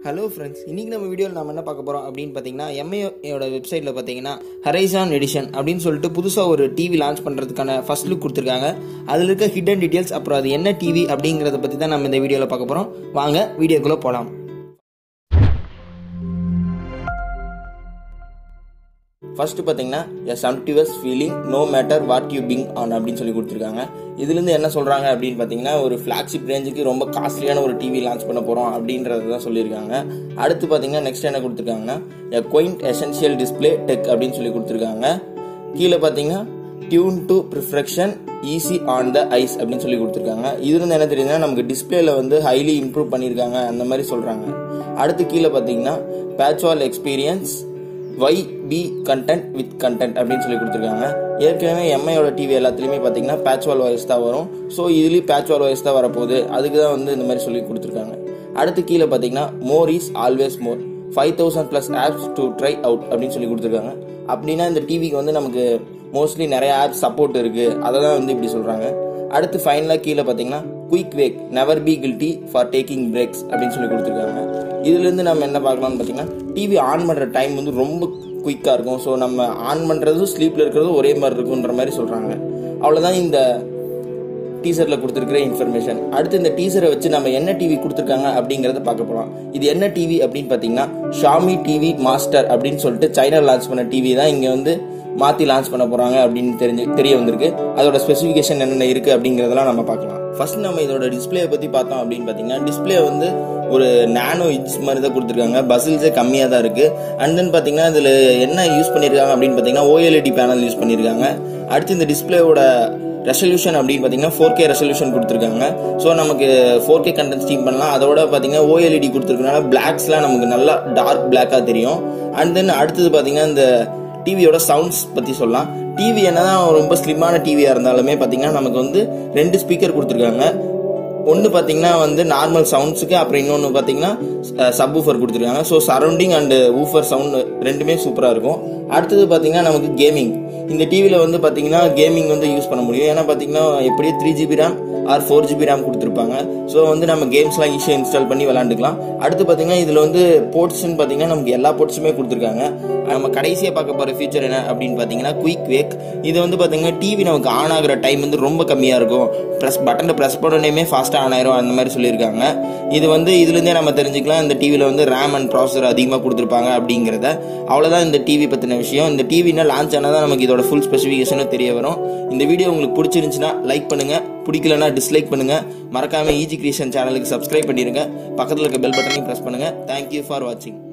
hello friends இன்றைக்கி நம்ம வீடியோவில் நம்ம என்ன பார்க்க போகிறோம் அப்படின்னு பார்த்தீங்கன்னா எம்ஐயோட வெப்சைட்டில் பார்த்தீங்கன்னா ஹரைசான் எடிஷன் அப்படின்னு சொல்லிட்டு புதுசாக ஒரு டிவி லான்ச் பண்ணுறதுக்கான ஃபர்ஸ்ட் லுக் கொடுத்துருக்காங்க அதில் இருக்க ஹிடன் டீட்டெயில்ஸ் அப்புறம் அது என்ன டிவி அப்படிங்கிறத பற்றி தான் நம்ம இந்த வீடியோவில் பார்க்க போகிறோம் வாங்க வீடியோக்குள்ளே போகலாம் ஃபர்ஸ்ட் பார்த்தீங்கன்னா a smart TV's feeling no matter what you binge on அப்படின்னு சொல்லி கொடுத்துருக்காங்க இதுலேருந்து என்ன சொல்கிறாங்க அப்படின்னு பார்த்தீங்கன்னா ஒரு ஃப்ளாக்ஷிப் ரேஞ்சுக்கு ரொம்ப காஸ்ட்லியான ஒரு டிவி லான்ச் பண்ண போகிறோம் அப்படின்றத தான் சொல்லியிருக்காங்க அடுத்து பார்த்தீங்கன்னா நெக்ஸ்ட் என்ன கொடுத்துருக்காங்கன்னா a quaint essential display tech அப்படின்னு சொல்லி கொடுத்துருக்காங்க கீழே பார்த்தீங்கன்னா tune to perfection easy on the eyes அப்படின்னு சொல்லி கொடுத்துருக்காங்க இதுலேருந்து என்ன தெரியுதுன்னா நமக்கு டிஸ்பிளேல வந்து ஹைலி இம்ப்ரூவ் பண்ணியிருக்காங்க அந்த மாதிரி சொல்கிறாங்க அடுத்து கீழே பார்த்தீங்கன்னா PatchWall experience why be content with content அப்படின்னு சொல்லி கொடுத்துருக்காங்க ஏற்கனவே எம்ஐயோட டிவி எல்லாத்துலேயுமே பார்த்தீங்கன்னா பேட்ச்வால் வாய்ஸ் தான் வரும் ஸோ இதுலேயும் பேட்ச்வால் வாய்ஸ் தான் வரப்போகுது அதுக்கு தான் வந்து இந்த மாதிரி சொல்லி கொடுத்துருக்காங்க அடுத்து கீழே பார்த்தீங்கன்னா more is always more five thousand plus apps to try out அப்படின்னு சொல்லி கொடுத்துருக்காங்க அப்படின்னா இந்த டிவிக்கு வந்து நமக்கு மோஸ்ட்லி நிறைய ஆப்ஸ் சப்போர்ட் இருக்குது அதை தான் வந்து இப்படி சொல்கிறாங்க அடுத்து ஃபைனலாக கீழே பார்த்தீங்கன்னா quick wake never be guilty for taking breaks அப்படின்னு சொல்லி கொடுத்துருக்காங்க இதுலேருந்து நம்ம என்ன பார்க்கலாம்னு பார்த்தீங்கன்னா டிவி ஆன் பண்ணுற டைம் வந்து ரொம்ப குயிக்காக இருக்கும் ஸோ நம்ம ஆன் பண்ணுறதும் ஸ்லீப்பில் இருக்கிறதும் ஒரே மாதிரி இருக்குன்ற மாதிரி சொல்கிறாங்க அவ்வளோதான் இந்த டீசரில் கொடுத்துருக்கிற இன்ஃபர்மேஷன் அடுத்து இந்த டீசரை வச்சு நம்ம என்ன டிவி கொடுத்துருக்காங்க அப்படிங்கிறத பார்க்க போகலாம் இது என்ன டிவி அப்படின்னு பார்த்தீங்கன்னா ஷாமி டிவி மாஸ்டர் அப்படின்னு சொல்லிட்டு சைனா லான்ச் பண்ண டிவி தான் இங்கே வந்து மாற்றி லான்ச் பண்ண போகிறாங்க அப்படின்னு தெரிஞ்சு தெரிய வந்திருக்கு அதோட ஸ்பெசிஃபிகேஷன் என்னென்ன இருக்குது அப்படிங்கிறதெல்லாம் நம்ம பார்க்கலாம் ஃபர்ஸ்ட் நம்ம இதோட டிஸ்பிளேயை பற்றி பார்த்தோம் அப்படின்னு பார்த்தீங்கன்னா டிஸ்பிளே வந்து ஒரு நானோ இன்ச் மாதிரி தான் கொடுத்துருக்காங்க பசில்ஸே கம்மியாக தான் இருக்குது அண்ட் தென் பார்த்தீங்கன்னா இதில் என்ன யூஸ் பண்ணியிருக்காங்க அப்படின்னு பார்த்தீங்கன்னா ஓஎல்இடி பேனல் யூஸ் பண்ணியிருக்காங்க அடுத்து இந்த டிஸ்பிளேவோட ரெசல்யூஷன் அப்படின்னு பார்த்தீங்கன்னா ஃபோர் கே ரெசல்யூஷன் கொடுத்துருக்காங்க ஸோ நமக்கு ஃபோர் கே கண்டென்ட் ஸ்டீம் பண்ணலாம் அதோட பார்த்தீங்கன்னா ஓஎல்இடி கொடுத்துருக்கனால பிளாக்ஸ்லாம் நமக்கு நல்லா டார்க் பிளாக்காக தெரியும் அண்ட் தென் அடுத்தது பார்த்தீங்கன்னா இந்த டிவியோட சவுண்ட்ஸ் பற்றி சொல்லலாம் டிவி என்னதான் ரொம்ப ஸ்லிம்மான டிவியாக இருந்தாலுமே பார்த்தீங்கன்னா நமக்கு வந்து ரெண்டு ஸ்பீக்கர் கொடுத்துருக்காங்க ஒன்று பார்த்தீங்கன்னா வந்து நார்மல் சவுண்ட்ஸுக்கு அப்புறம் இன்னொன்று பார்த்தீங்கன்னா சப் ஊஃபர் கொடுத்துருக்காங்க so surrounding and woofer sound ரெண்டுமே சூப்பராக இருக்கும் அடுத்தது பார்த்தீங்கன்னா நமக்கு கேமிங் இந்த டிவியில் வந்து பார்த்தீங்கன்னா கேமிங் வந்து யூஸ் பண்ண முடியும் ஏன்னா பார்த்தீங்கன்னா எப்படியே three GB RAM or four GB RAM கொடுத்துருப்பாங்க ஸோ வந்து நம்ம கேம்ஸ்லாம் ஈஸியாக இன்ஸ்டால் பண்ணி விளாண்டுக்கலாம் அடுத்து பார்த்தீங்கன்னா இதில் வந்து போர்ட்ஸ்னு பார்த்தீங்கன்னா நமக்கு எல்லா போர்ட்ஸுமே கொடுத்துருக்காங்க நம்ம கடைசியாக பார்க்க போகிற ஃபியூச்சர் என்ன அப்படின்னு பார்த்தீங்கன்னா குயிக் வேக் இது வந்து பார்த்தீங்கன்னா டிவி நமக்கு ஆன் ஆகிற டைம் வந்து ரொம்ப கம்மியாக இருக்கும் ப்ரெஸ் பட்டனை ப்ரெஸ் பண்ணோடனே ஃபாஸ்ட்டாக ஆன் ஆயிரும் அந்த மாதிரி சொல்லியிருக்காங்க இது வந்து இதுலேருந்தே நம்ம தெரிஞ்சுக்கலாம் இந்த டிவியில் வந்து ரேம் அண்ட் ப்ராசஸர் அதிகமாக கொடுத்துருப்பாங்க அப்படிங்கிறத அவ்வளோதான் இந்த டிவி பற்றின விஷயம் இந்த டிவினா லான்ச் ஆனால் தான் நமக்கு இதோட ஃபுல் ஸ்பெசிஃபிகேஷனும் தெரிய வரும் இந்த வீடியோ உங்களுக்கு பிடிச்சிருந்துச்சுன்னா லைக் பண்ணுங்கள் பிடிக்கலனா டிஸ்லைக் பண்ணுங்கள் மறக்காமல் ஈஜி கிரியேஷன் சேனலுக்கு சப்ஸ்கிரைப் பண்ணிடுங்க பக்கத்தில் இருக்க பெல் பட்டனையும் ப்ரெஸ் பண்ணுங்கள் தேங்க்யூ ஃபார் வாட்சிங்